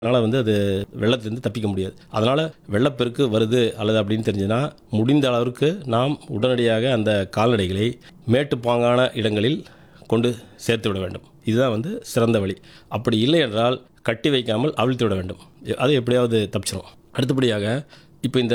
அதனால் வந்து அது வெள்ளத்திலேருந்து தப்பிக்க முடியாது அதனால் வெள்ளப்பெருக்கு வருது அல்லது அப்படின்னு தெரிஞ்சுன்னா முடிந்த அளவிற்கு நாம் உடனடியாக அந்த கால்நடைகளை மேட்டுப்பாங்கான இடங்களில் கொண்டு சேர்த்து விட வேண்டும் இதுதான் வந்து சிறந்த வழி அப்படி இல்லை என்றால் கட்டி வைக்காமல் அவிழ்த்து விட வேண்டும் அது எப்படியாவது தப்பிச்சிடும் அடுத்தபடியாக இப்போ இந்த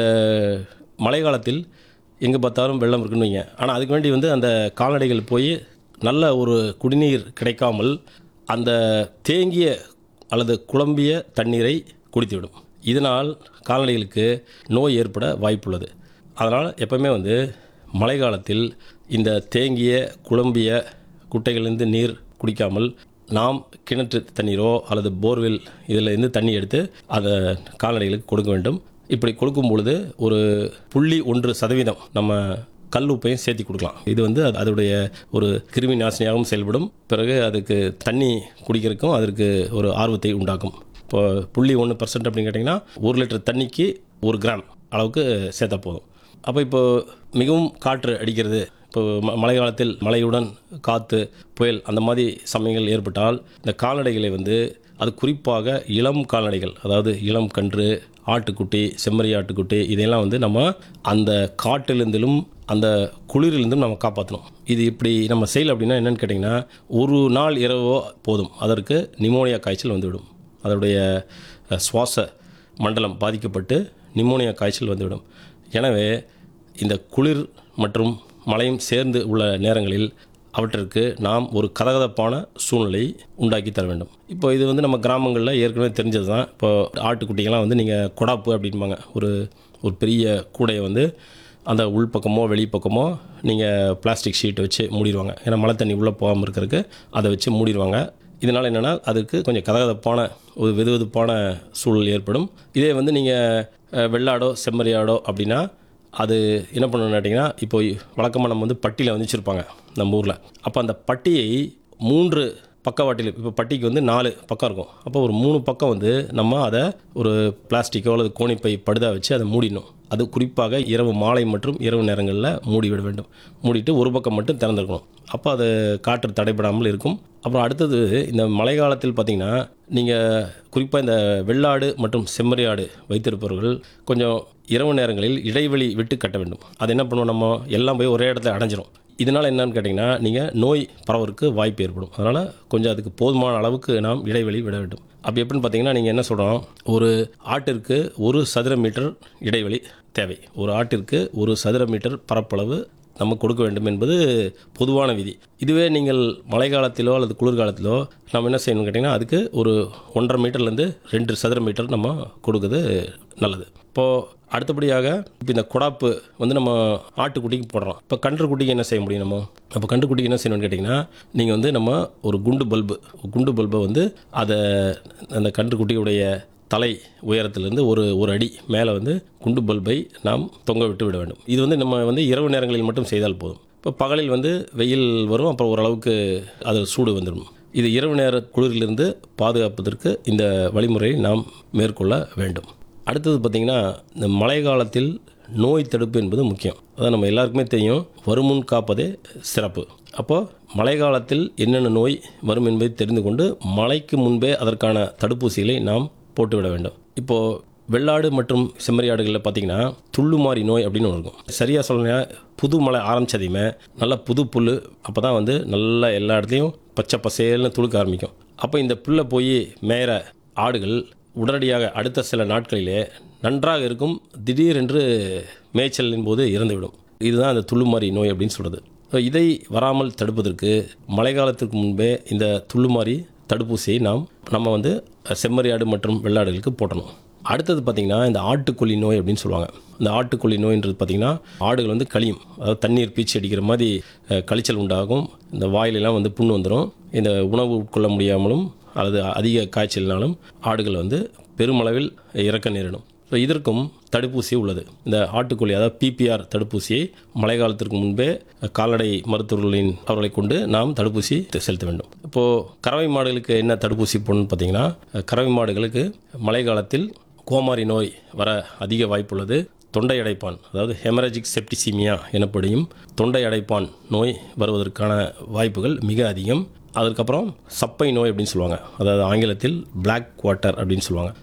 மழை காலத்தில் எங்கே பார்த்தாலும் வெள்ளம் இருக்குன்னு வைங்க ஆனால் அதுக்கு வேண்டி வந்து அந்த கால்நடைகள் போய் நல்ல ஒரு குடிநீர் கிடைக்காமல் அந்த தேங்கிய அல்லது குழம்பிய தண்ணீரை குடித்துவிடும் இதனால் கால்நடைகளுக்கு நோய் ஏற்பட வாய்ப்புள்ளது அதனால் எப்பவுமே வந்து மழை காலத்தில் இந்த தேங்கிய குழம்பிய குட்டைகளிலிருந்து நீர் குடிக்காமல் நாம் கிணற்று தண்ணீரோ அல்லது போர்வெல் இதில் இருந்து தண்ணி எடுத்து அதை கால்நடைகளுக்கு கொடுக்க வேண்டும் இப்படி கொடுக்கும் பொழுது ஒரு புள்ளி ஒன்று சதவீதம் நம்ம கல் உப்பையும் சேர்த்து கொடுக்கலாம் இது வந்து அது- அதோடைய ஒரு கிருமி நாசினியாகவும் செயல்படும் பிறகு அதுக்கு தண்ணி குடிக்கிறதுக்கும் அதற்கு ஒரு ஆர்வத்தை உண்டாக்கும் இப்போ புள்ளி ஒன்று பர்சன்ட் அப்படின்னு கேட்டிங்கன்னா ஒரு லிட்டர் தண்ணிக்கு ஒரு கிராம் அளவுக்கு சேர்த்தா போதும் அப்போ இப்போ மிகவும் காற்று அடிக்கிறது இப்போ ம- மழை காலத்தில் மழையுடன் காற்று புயல் அந்த மாதிரி சமயங்கள் ஏற்பட்டால் இந்த கால்நடைகளை வந்து அது குறிப்பாக இளம் கால்நடைகள் அதாவது இளம் கன்று ஆட்டுக்குட்டி செம்மறி ஆட்டுக்குட்டி இதையெல்லாம் வந்து நம்ம அந்த காட்டிலிருந்திலும் அந்த குளிரிலிருந்தும் நம்ம காப்பாற்றணும் இது இப்படி நம்ம செய்யல அப்படின்னா என்னன்னு கேட்டிங்கன்னா ஒரு நாள் இரவோ போதும் அதற்கு நிமோனியா காய்ச்சல் வந்துவிடும் அதனுடைய அஹ், சுவாச மண்டலம் பாதிக்கப்பட்டு நிமோனியா காய்ச்சல் வந்துவிடும் எனவே இந்த குளிர் மற்றும் மழையும் சேர்ந்து உள்ள நேரங்களில் அவற்றிற்கு நாம் ஒரு கதகதப்பான சூழ்நிலை உண்டாக்கி தர வேண்டும் இப்போ இது வந்து நம்ம கிராமங்களில் ஏற்கனவே தெரிஞ்சது தான் இப்போ ஆட்டுக்குட்டிகள்லாம் வந்து நீங்கள் கொடாப்பு அப்படிம்பாங்க ஒரு ஒரு பெரிய கூடையை வந்து அந்த உள்பக்கமோ வெளிப்பக்கமோ நீங்கள் பிளாஸ்டிக் ஷீட் வச்சு மூடிடுவாங்க ஏன்னா மழை தண்ணி உள்ளே போகாமல் இருக்கிறதுக்கு அதை வச்சு மூடிடுவாங்க இதனால் என்னென்னா அதுக்கு கொஞ்சம் கதகதப்பான ஒரு வெதுவெதுப்பான சூழல் ஏற்படும் இதே வந்து நீங்கள் வெள்ளாடோ செம்மறியாடோ அப்படின்னா அது என்ன பண்ணணும்னு கேட்டிங்கன்னா இப்போ வழக்கமாக நம்ம வந்து பட்டியில் வந்து வச்சுருப்பாங்க நம்ம ஊரில் அப்போ அந்த பட்டியை மூன்று பக்கவாட்டில் இப்போ பட்டிக்கு வந்து நாலு பக்கம் இருக்கும் அப்போ ஒரு மூணு பக்கம் வந்து நம்ம அதை ஒரு பிளாஸ்டிக்கோ அல்லது கோணிப்பை படுதா வச்சு அதை மூடிடணும் அது குறிப்பாக இரவு மாலை மற்றும் இரவு நேரங்களில் மூடி விட வேண்டும் மூடிட்டு ஒரு பக்கம் மட்டும் திறந்துருக்கணும் அப்போ அது காற்று தடைபடாமல் இருக்கும் அப்புறம் அடுத்தது இந்த மழை காலத்தில் பார்த்திங்கன்னா நீங்கள் குறிப்பாக இந்த வெள்ளாடு மற்றும் செம்மறி ஆடு வைத்திருப்பவர்கள் கொஞ்சம் இரவு நேரங்களில் இடைவெளி விட்டு கட்ட வேண்டும் அது என்ன பண்ணுவோம் நம்ம எல்லாம் போய் ஒரே இடத்துல அடைஞ்சிரும் இதனால் என்னன்னு கேட்டிங்கன்னா நீங்கள் நோய் பரவறதுக்கு வாய்ப்பு ஏற்படும் அதனால் கொஞ்சம் அதுக்கு போதுமான அளவுக்கு நாம் இடைவெளி விட வேண்டும் அப்படி எப்படின்னு பார்த்தீங்கன்னா நீங்கள் என்ன சொல்கிறோம் ஒரு ஆட்டிற்கு ஒரு சதுர மீட்டர் இடைவெளி தேவை ஒரு ஆட்டிற்கு ஒரு சதுர மீட்டர் பரப்பளவு நம்ம கொடுக்க வேண்டும் என்பது பொதுவான விதி இதுவே நீங்கள் மழை காலத்திலோ அல்லது குளிர்காலத்திலோ நம்ம என்ன செய்யணும்னு கேட்டிங்கன்னா அதுக்கு ஒரு ஒன்றரை மீட்டர்லேருந்து ரெண்டு சதுர மீட்டர் நம்ம கொடுக்குறது நல்லது இப்போது அடுத்தபடியாக இப்போ இந்த கொடாப்பு வந்து நம்ம ஆட்டுக்குட்டிக்கு போடுறோம் இப்போ கன்றுக்குட்டிக்கு என்ன செய்ய முடியும் நம்ம அப்போ கன்றுக்குட்டிக்கு என்ன செய்யணும்னு கேட்டிங்கன்னா நீங்கள் வந்து நம்ம ஒரு குண்டு பல்பு குண்டு பல்பை வந்து அதை அந்த கன்றுக்குட்டியுடைய தலை உயரத்திலிருந்து ஒரு ஒரு அடி மேலே வந்து குண்டு பல்பை நாம் தொங்க விட்டு விட வேண்டும் இது வந்து நம்ம வந்து இரவு நேரங்களில் மட்டும் செய்தால் போதும் இப்போ பகலில் வந்து வெயில் வரும் அப்புறம் ஓரளவுக்கு அது சூடு வந்துடும் இது இரவு நேர குளிரிலிருந்து பாதுகாப்பதற்கு இந்த வழிமுறையை நாம் மேற்கொள்ள வேண்டும் அடுத்தது பார்த்திங்கன்னா இந்த மழை காலத்தில் நோய் தடுப்பு என்பது முக்கியம் அதான் நம்ம எல்லாருக்குமே தெரியும் வருமுன் காப்பதே சிறப்பு அப்போ மழை காலத்தில் என்னென்ன நோய் வரும் என்பதை தெரிந்து கொண்டு மழைக்கு முன்பே அதற்கான தடுப்பூசிகளை நாம் போட்டுவிட வேண்டும் இப்போது வெள்ளாடு மற்றும் செம்மறியாடுகளில் பார்த்தீங்கன்னா துள்ளுமாறி நோய் அப்படின்னு ஒன்று இருக்கும் சரியாக சொல்லணும்னா புது மழை ஆரம்பிச்சதையுமே நல்லா புது புல் அப்போ தான் வந்து நல்லா எல்லா இடத்துலையும் பச்சை பசேல்னு துளுக்க ஆரம்பிக்கும் அப்போ இந்த புல்லை போய் மேயிற ஆடுகள் உடனடியாக அடுத்த சில நாட்களிலே நன்றாக இருக்கும் திடீரென்று மேய்ச்சலின் போது இறந்துவிடும் இதுதான் அந்த துள்ளுமாறி நோய் அப்படின்னு சொல்கிறது ஸோ இதை வராமல் தடுப்பதற்கு மழை காலத்துக்கு முன்பே இந்த துள்ளுமாறி தடுப்பூசியை நாம் நம்ம வந்து செம்மறியாடு மற்றும் வெள்ளாடுகளுக்கு போட்டணும் அடுத்தது பார்த்திங்கன்னா இந்த ஆட்டுக்கொல்லி நோய் அப்படின்னு சொல்லுவாங்க இந்த ஆட்டுக்கொல்லி நோயின்றது பார்த்திங்கன்னா ஆடுகள் வந்து கழியும் அதாவது தண்ணீர் பீச்சி அடிக்கிற மாதிரி அஹ், கழிச்சல் உண்டாகும் இந்த வாயிலெல்லாம் வந்து புண்ணு வந்துடும் இந்த உணவு உட்கொள்ள முடியாமலும் அல்லது அதிக காய்ச்சல்னாலும் ஆடுகள் வந்து பெருமளவில் இறக்க நேரிடும் ஸோ இதற்கும் தடுப்பூசி உள்ளது இந்த ஆட்டுக்கோழி அதாவது பிபிஆர் தடுப்பூசியை மழை காலத்திற்கு முன்பே கால்நடை மருத்துவர்களின் அவர்களை கொண்டு நாம் தடுப்பூசி செலுத்த வேண்டும் இப்போது கறவை மாடுகளுக்கு என்ன தடுப்பூசி போடணும்னு பார்த்தீங்கன்னா கறவை மாடுகளுக்கு மழை காலத்தில் கோமாரி நோய் வர அதிக வாய்ப்புள்ளது தொண்டை அடைப்பான் அதாவது ஹெமரஜிக் செப்டிசிமியா எனப்படும் தொண்டை அடைப்பான் நோய் வருவதற்கான வாய்ப்புகள் மிக அதிகம் அதற்கப்புறம் சப்பை நோய் அப்படின்னு சொல்லுவாங்க அதாவது ஆங்கிலத்தில் பிளாக் குவார்ட்டர் அப்படின்னு சொல்லுவாங்க